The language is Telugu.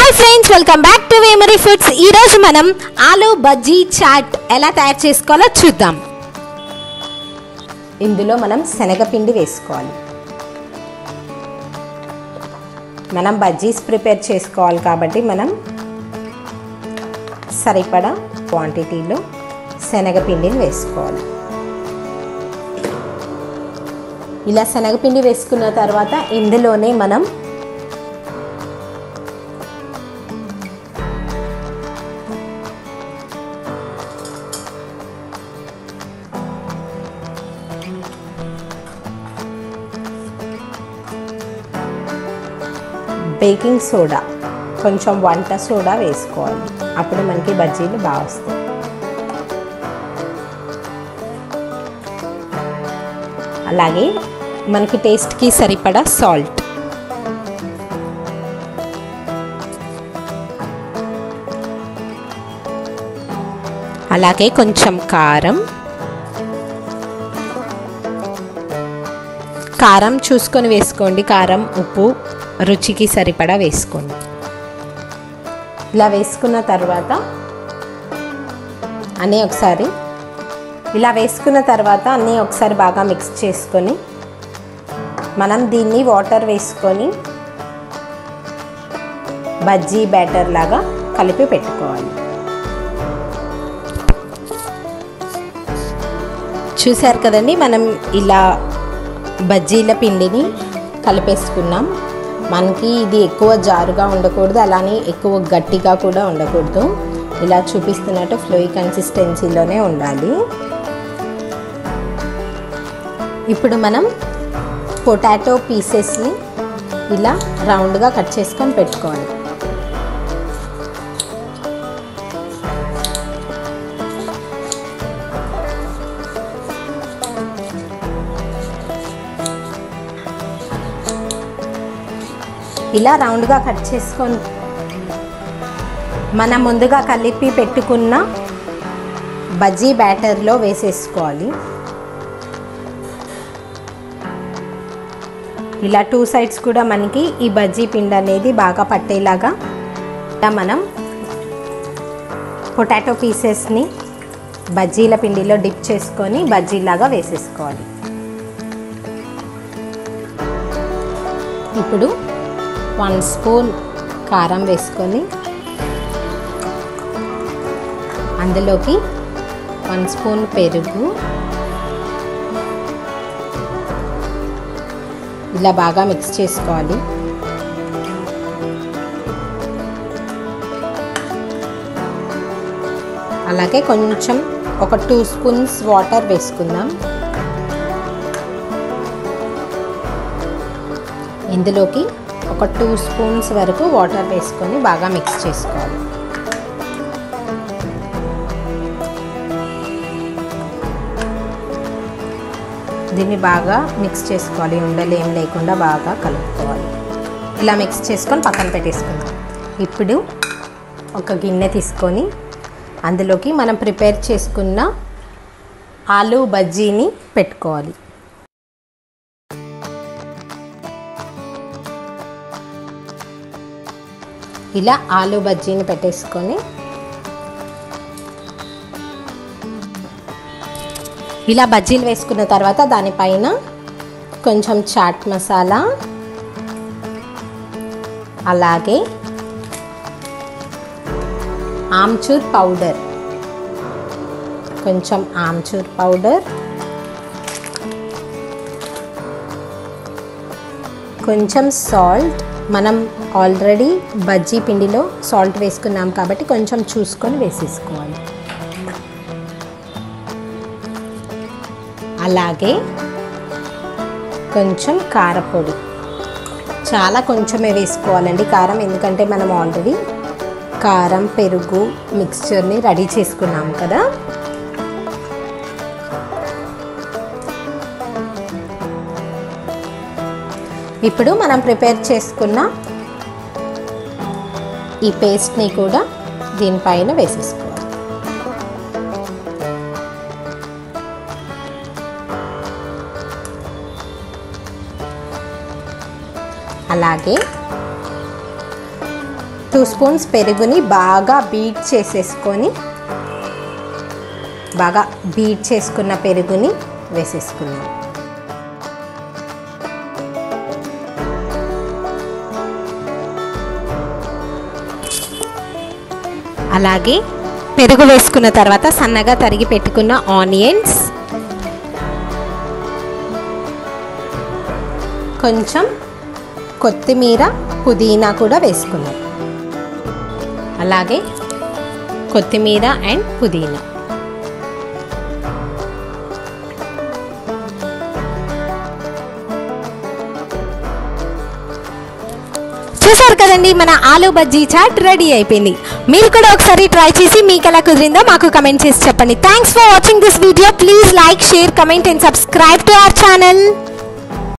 hi friends welcome back to Vemari foods ఈరోజు మనం ఆలు బజ్జీ చాట్ ఎలా తయారు చేసుకోవాలో చూద్దాం ఇందులో మనం శనగపిండి వేసుకోవాలి మనం బజ్జీస్ ప్రిపేర్ చేసుకోవాలి కాబట్టి మనం సరిపడా క్వాంటిటీలో శనగపిండిని వేసుకోవాలి ఇలా శనగపిండి వేసుకున్న తర్వాత ఇందులోనే మనం బేకింగ్ సోడా కొంచెం వంట సోడా వేసుకోవాలి అప్పుడు మనకి బజ్జీలు బాగా వస్తాయి అలాగే మనకి టేస్ట్కి సరిపడా సాల్ట్ అలాగే కొంచెం కారం కారం చూసుకొని వేసుకోండి కారం ఉప్పు రుచికి సరిపడా వేసుకోండి ఇలా వేసుకున్న తర్వాత అన్నీ ఒకసారి ఇలా వేసుకున్న తర్వాత అన్నీ ఒకసారి బాగా మిక్స్ చేసుకొని మనం దీన్ని వాటర్ వేసుకొని బజ్జీ బ్యాటర్ లాగా కలిపి పెట్టుకోవాలి చూశారు కదండి మనం ఇలా బజ్జీల పిండిని కలిపేసుకున్నాం మనకి ఇది ఎక్కువ జారుగా ఉండకూడదు అలానే ఎక్కువ గట్టిగా కూడా ఉండకూడదు ఇలా చూపిస్తున్నట్టు ఫ్లోయి కన్సిస్టెన్సీలోనే ఉండాలి ఇప్పుడు మనం పొటాటో పీసెస్ని ఇలా రౌండ్గా కట్ చేసుకొని పెట్టుకోవాలి ఇలా రౌండ్గా కట్ చేసుకొని మనం ముందుగా కలిపి పెట్టుకున్న బజ్జీ బ్యాటర్లో వేసేసుకోవాలి ఇలా టూ సైడ్స్ కూడా మనకి ఈ బజ్జీ పిండి అనేది బాగా పట్టేలాగా ఇలా మనం పొటాటో పీసెస్ని బజ్జీల పిండిలో డిప్ చేసుకొని బజ్జీలాగా వేసేసుకోవాలి ఇప్పుడు వన్ స్పూన్ కారం వేసుకొని అందులోకి వన్ స్పూన్ పెరుగు ఇలా బాగా మిక్స్ చేసుకోవాలి అలాగే కొంచెం ఒక టూ స్పూన్స్ వాటర్ వేసుకుందాం ఇందులోకి ఒక టూ స్పూన్స్ వరకు వాటర్ వేసుకొని బాగా మిక్స్ చేసుకోవాలి దీన్ని బాగా మిక్స్ చేసుకోవాలి ఉండలు ఏం లేకుండా బాగా కలుపుకోవాలి ఇలా మిక్స్ చేసుకొని పక్కన పెట్టేసుకుందాం ఇప్పుడు ఒక గిన్నె తీసుకొని అందులోకి మనం ప్రిపేర్ చేసుకున్న ఆలు బజ్జీని పెట్టుకోవాలి ఇలా ఆలు బజ్జీని పెట్టేసుకొని ఇలా బజ్జీలు వేసుకున్న తర్వాత దానిపైన కొంచెం చాట్ మసాలా అలాగే ఆమ్చూర్ పౌడర్ కొంచెం ఆమ్చూర్ పౌడర్ కొంచెం సాల్ట్ మనం ఆల్రెడీ బజ్జీ పిండిలో సాల్ట్ వేసుకున్నాం కాబట్టి కొంచెం చూసుకొని వేసేసుకోవాలి అలాగే కొంచెం కారపొడి చాలా కొంచెమే వేసుకోవాలండి కారం ఎందుకంటే మనం ఆల్రెడీ కారం పెరుగు మిక్స్చర్ని రెడీ చేసుకున్నాం కదా ఇప్పుడు మనం ప్రిపేర్ చేసుకున్న ఈ పేస్ట్ని కూడా దీనిపైన వేసేసుకోవాలి అలాగే టూ స్పూన్స్ పెరుగుని బాగా బీట్ చేసేసుకొని బాగా బీట్ చేసుకున్న పెరుగుని వేసేసుకున్నాం అలాగే పెరుగు వేసుకున్న తర్వాత సన్నగా తరిగి పెట్టుకున్న ఆనియన్స్ కొంచెం కొత్తిమీర పుదీనా కూడా వేసుకున్నాం అలాగే కొత్తిమీర అండ్ పుదీనా చూసారు కదండి మన ఆలు బజ్జీ చాట్ రెడీ అయిపోయింది మీరు కూడా ఒకసారి ట్రై చేసి మీకు ఎలా కుదిరిందో మాకు కమెంట్ చేసి చెప్పండి thanks for watching this video please like share comment and subscribe to our channel